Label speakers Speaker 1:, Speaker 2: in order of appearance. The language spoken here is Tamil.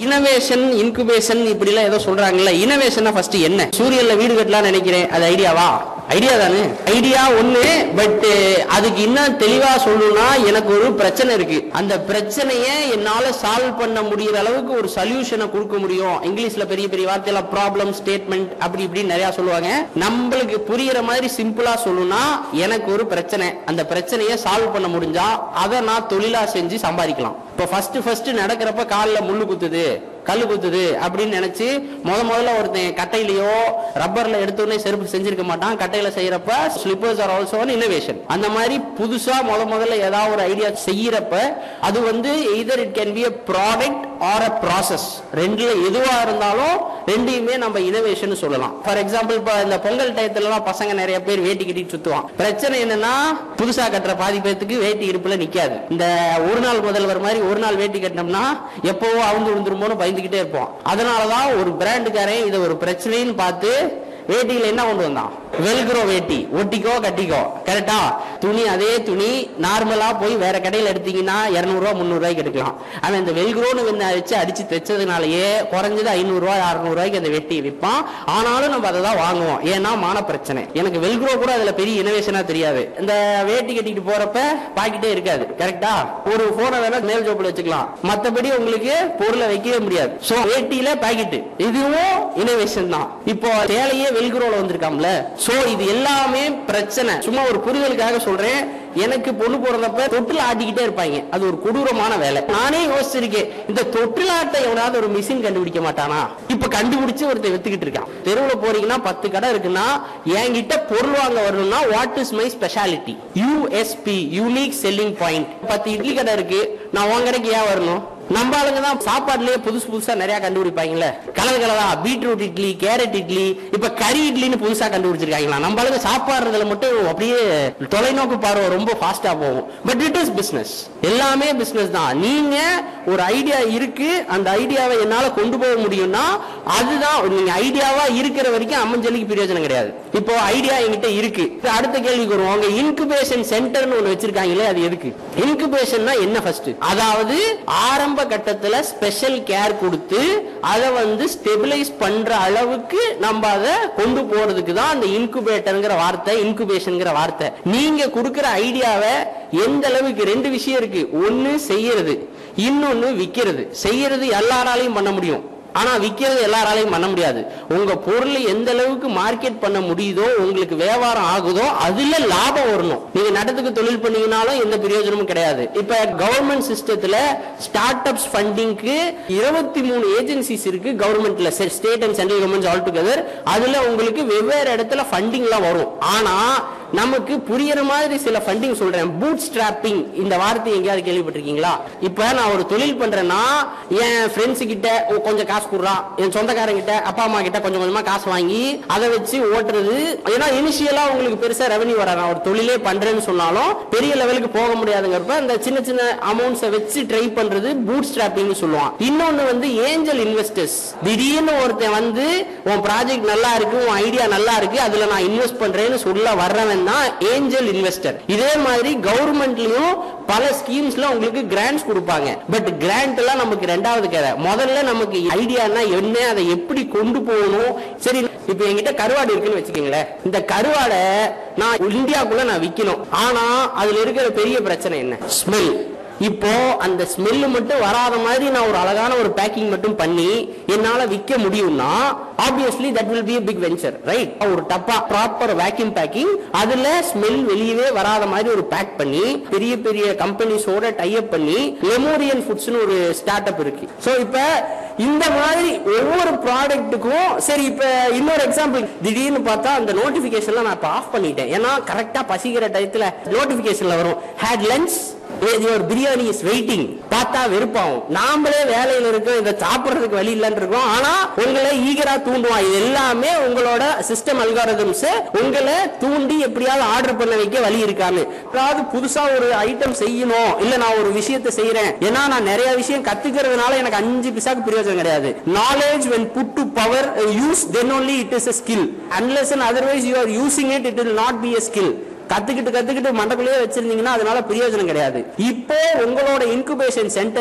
Speaker 1: இனோவேஷன் இன்குபேஷன் இப்படி எல்லாம் ஏதோ சொல்றாங்கல்ல இனோவேஷனா ஃபர்ஸ்ட் என்ன சூரியன்ல வீடு கட்டலாம்னு நினைக்கிறேன் அது ஐடியாவா ஐடியா தானே ஐடியா ஒண்ணு பட் அதுக்கு இன்னும் தெளிவா சொல்லணும்னா எனக்கு ஒரு பிரச்சனை இருக்கு அந்த பிரச்சனையை என்னால சால்வ் பண்ண முடியற அளவுக்கு ஒரு சொல்யூஷனை கொடுக்க முடியும் இங்கிலீஷ்ல பெரிய பெரிய வார்த்தையெல்லாம் ப்ராப்ளம் ஸ்டேட்மெண்ட் அப்படி இப்படி நிறைய சொல்லுவாங்க நம்மளுக்கு புரியுற மாதிரி சிம்பிளா சொல்லணும்னா எனக்கு ஒரு பிரச்சனை அந்த பிரச்சனையை சால்வ் பண்ண முடிஞ்சா அதை நான் தொழிலா செஞ்சு சம்பாதிக்கலாம் இப்போ ஃபர்ஸ்ட் ஃபர்ஸ்ட் நடக்கிறப்ப காலில் முள்ளு குத்துது கல் குத்துது அப்படின்னு நினைச்சு முத முதல்ல ஒருத்தன் கட்டையிலயோ ரப்பர்ல எடுத்தோடனே செருப்பு செஞ்சிருக்க மாட்டான் கட்டையில செய்யறப்ப ஸ்லிப்பர்ஸ் ஆர் ஆல்சோ இனோவேஷன் அந்த மாதிரி புதுசா முத முதல்ல ஏதாவது ஒரு ஐடியா செய்யறப்ப அது வந்து either it can be a product or a process ரெண்டுல எதுவா இருந்தாலும் ரெண்டையுமே நம்ம இனோவேஷன் சொல்லலாம் ஃபார் எக்ஸாம்பிள் இப்ப இந்த பொங்கல் டயத்துல எல்லாம் பசங்க நிறைய பேர் வேட்டி கட்டிட்டு சுத்துவான் பிரச்சனை என்னன்னா புதுசா கட்டுற பாதி பேத்துக்கு வேட்டி இடுப்புல நிக்காது இந்த ஒரு நாள் முதல்வர் மாதிரி ஒரு நாள் வேட்டி கட்டினோம்னா எப்பவோ அவுந்து விழுந்துருமோன்னு பயந்துகிட்டே இருப்போம் அதனாலதான் ஒரு பிராண்டுக்காரன் இதை ஒரு பிரச்சனைன்னு பார்த்து வேட்டியில என்ன கொண்டு வந்தான் வெல்க்ரோ வேட்டி ஒட்டிக்கோ கட்டிக்கோ கரெக்டா துணி அதே துணி நார்மலா போய் வேற கடையில எடுத்தீங்கன்னா இருநூறு ரூபா முந்நூறு ரூபாய்க்கு எடுக்கலாம் அவன் இந்த வெல்க்ரோன்னு வந்து வச்சு அடிச்சு தைச்சதுனாலயே குறைஞ்சது ஐநூறு ரூபாய் அறுநூறு ரூபாய்க்கு அந்த வெட்டி விற்பான் ஆனாலும் நம்ம அதை தான் வாங்குவோம் ஏன்னா மான பிரச்சனை எனக்கு வெல்க்ரோ கூட அதுல பெரிய இனோவேஷனா தெரியாது இந்த வேட்டி கட்டிட்டு போறப்ப பாக்கிட்டே இருக்காது கரெக்டா ஒரு போனை வேணா மேல் ஜோப்பில் வச்சுக்கலாம் மத்தபடி உங்களுக்கு பொருளை வைக்கவே முடியாது சோ வேட்டியில பாக்கெட் இதுவும் இனோவேஷன் தான் இப்போ சேலையே வெல்க்ரோல வந்திருக்காம்ல சோ இது எல்லாமே பிரச்சனை சும்மா ஒரு புரிதலுக்காக சொல்றேன் எனக்கு பொண்ணு பிறந்தப்ப தொட்டில் ஆட்டிக்கிட்டே இருப்பாங்க அது ஒரு கொடூரமான வேலை நானே யோசிச்சிருக்கேன் இந்த தொட்டில் ஆட்ட எவனாவது ஒரு மிஷின் கண்டுபிடிக்க மாட்டானா இப்ப கண்டுபிடிச்சு ஒருத்தன் வித்துக்கிட்டு இருக்கான் தெருவுல போறீங்கன்னா பத்து கடை இருக்குன்னா என்கிட்ட பொருள் வாங்க வரணும்னா what is my speciality USP unique selling point பத்து இட்லி கடை இருக்கு நான் உன் கடைக்கு ஏன் வரணும் நம்ம ஆளுங்க தான் சாப்பாடுலயே புதுசு புதுசா நிறைய கண்டுபிடிப்பாங்கல்ல கலர் கலரா பீட்ரூட் இட்லி கேரட் இட்லி இப்ப கறி இட்லின்னு புதுசா கண்டுபிடிச்சிருக்காங்களா நம்ம ஆளுங்க சாப்பாடுறதுல மட்டும் அப்படியே தொலைநோக்கு பார்வை ரொம்ப ஃபாஸ்டா போகும் பட் இட் இஸ் பிசினஸ் எல்லாமே பிசினஸ் தான் நீங்க ஒரு ஐடியா இருக்கு அந்த ஐடியாவை என்னால கொண்டு போக முடியும்னா அதுதான் நீங்க ஐடியாவா இருக்கிற வரைக்கும் அம்மஞ்சலிக்கு பிரயோஜனம் கிடையாது இப்போ ஐடியா என்கிட்ட இருக்கு இப்ப அடுத்த கேள்விக்கு வருவோம் உங்க இன்குபேஷன் சென்டர்னு ஒண்ணு வச்சிருக்காங்களே அது எதுக்கு இன்குபேஷன்னா என்ன ஃபர்ஸ்ட் அதாவது ஆரம்ப கட்டத்துல ஸ்பெஷல் கேர் கொடுத்து அதை வந்து ஸ்டெபிலைஸ் பண்ற அளவுக்கு நம்ம அதை கொண்டு போறதுக்கு தான் அந்த இன்குபேட்டர்ங்கிற வார்த்தை இன்குபேஷன்ங்கிற வார்த்தை நீங்க கொடுக்கிற ஐடியாவை எந்த அளவுக்கு ரெண்டு விஷயம் இருக்கு ஒன்னு செய்யறது இன்னொன்னு விக்கிறது செய்யறது எல்லாராலையும் பண்ண முடியும் ஆனா விக்கிறது எல்லாராலையும் பண்ண முடியாது உங்க பொருளை எந்த அளவுக்கு மார்க்கெட் பண்ண முடியுதோ உங்களுக்கு வியாபாரம் ஆகுதோ அதுல லாபம் வரணும் நீங்க நடத்துக்கு தொழில் பண்ணீங்கனாலும் எந்த பிரயோஜனமும் கிடையாது இப்ப கவர்மெண்ட் சிஸ்டத்துல ஸ்டார்ட் அப்ஸ் ஃபண்டிங்க்கு இருபத்தி மூணு ஏஜென்சிஸ் இருக்கு கவர்மெண்ட்ல state and central government all together அதுல உங்களுக்கு வெவ்வேறு இடத்துல ஃபண்டிங்லாம் வரும் ஆனா நமக்கு புரியற மாதிரி சில ஃபண்டிங் சொல்றேன் பூட் ஸ்ட்ராப்பிங் இந்த வார்த்தை எங்கேயாவது கேள்விப்பட்டிருக்கீங்களா இப்ப நான் ஒரு தொழில் பண்றேன்னா என் ஃப்ரெண்ட்ஸ் கிட்ட ஓ, கொஞ்சம் காசு கொடுறான் என் சொந்தக்காரங்க கிட்ட அப்பா அம்மா கிட்ட கொஞ்சம் கொஞ்சமா காசு வாங்கி அதை வச்சு ஓட்டுறது ஏன்னா இனிஷியலா உங்களுக்கு பெருசா ரெவன்யூ வராது நான் ஒரு தொழிலே பண்றேன்னு சொன்னாலும் பெரிய லெவலுக்கு போக முடியாதுங்கிறப்ப இந்த சின்ன சின்ன அமௌண்ட்ஸை வச்சு ட்ரை பண்றது பூட் ஸ்ட்ராப்பிங் சொல்லுவான் இன்னொன்னு வந்து ஏஞ்சல் இன்வெஸ்டர்ஸ் திடீர்னு ஒருத்தன் வந்து உன் ப்ராஜெக்ட் நல்லா இருக்கு உன் ஐடியா நல்லா இருக்கு அதுல நான் இன்வெஸ்ட் பண்றேன்னு சொல்ல வர்றவன் தான் ஏஞ்சல் இன்வெஸ்டர் இதே மாதிரி கவர்மெண்ட்லயும் பல ஸ்கீம்ஸ்ல உங்களுக்கு கிராண்ட்ஸ் கொடுப்பாங்க பட் கிராண்ட் எல்லாம் நமக்கு ரெண்டாவது கதை முதல்ல நமக்கு ஐடியானா என்ன அதை எப்படி கொண்டு போகணும் சரி இப்ப என்கிட்ட கருவாடு இருக்குன்னு வச்சுக்கோங்களேன் இந்த கருவாடை நான் இந்தியாக்குள்ள நான் விக்கணும் ஆனா அதுல இருக்கிற பெரிய பிரச்சனை என்ன ஸ்மெல் இப்போ அந்த ஸ்மெல் மட்டும் வராத மாதிரி நான் ஒரு அழகான ஒரு பேக்கிங் மட்டும் பண்ணி என்னால விற்க முடியும்னா obviously that will be big venture right ஒரு டப்பா ப்ராப்பர் வேக்யூம் பேக்கிங் அதுல ஸ்மெல் வெளியவே வராத மாதிரி ஒரு பேக் பண்ணி பெரிய பெரிய கம்பெனிஸோட டைப் பண்ணி லெமோரியன் ஃபுட்ஸ்னு ஒரு ஸ்டார்ட் அப் இருக்கு சோ இப்ப இந்த மாதிரி ஒவ்வொரு ப்ராடக்ட்டுக்கும் சரி இப்ப இன்னொரு எக்ஸாம்பிள் திடீர்னு பார்த்தா அந்த நோட்டிபிகேஷன்லாம் நான் இப்ப ஆஃப் பண்ணிட்டேன் ஏன்னா கரெக்டா பசிக்கிற டயத்துல நோட்டிபிகேஷன்ல வரும் had lunch your biryani is waiting பார்த்தா வெறுப்பாகும் நாமளே வேலையில இருக்கோம் இதை சாப்பிடுறதுக்கு வழி இல்லைன்னு இருக்கோம் ஆனா உங்களை ஈகரா தூண்டுவான் இது எல்லாமே உங்களோட சிஸ்டம் அல்காரதம்ஸ் உங்களை தூண்டி எப்படியாவது ஆர்டர் பண்ண வைக்க வழி இருக்கான்னு அதாவது புதுசா ஒரு ஐட்டம் செய்யணும் இல்ல நான் ஒரு விஷயத்தை செய்யறேன் ஏன்னா நான் நிறைய விஷயம் கத்துக்கிறதுனால எனக்கு அஞ்சு பிசாக்கு பிரயோஜனம் கிடையாது knowledge when put to power uh, use then only it is a skill unless and otherwise you are using it it will not be a skill கத்துக்கிட்டு கத்துக்கிட்டு மண்டக்குள்ளேயே வச்சிருந்தீங்கன்னா அதனால பிரயோஜனம் கிடையாது இப்போ உங்களோட இன்குபேஷன் சென்டர்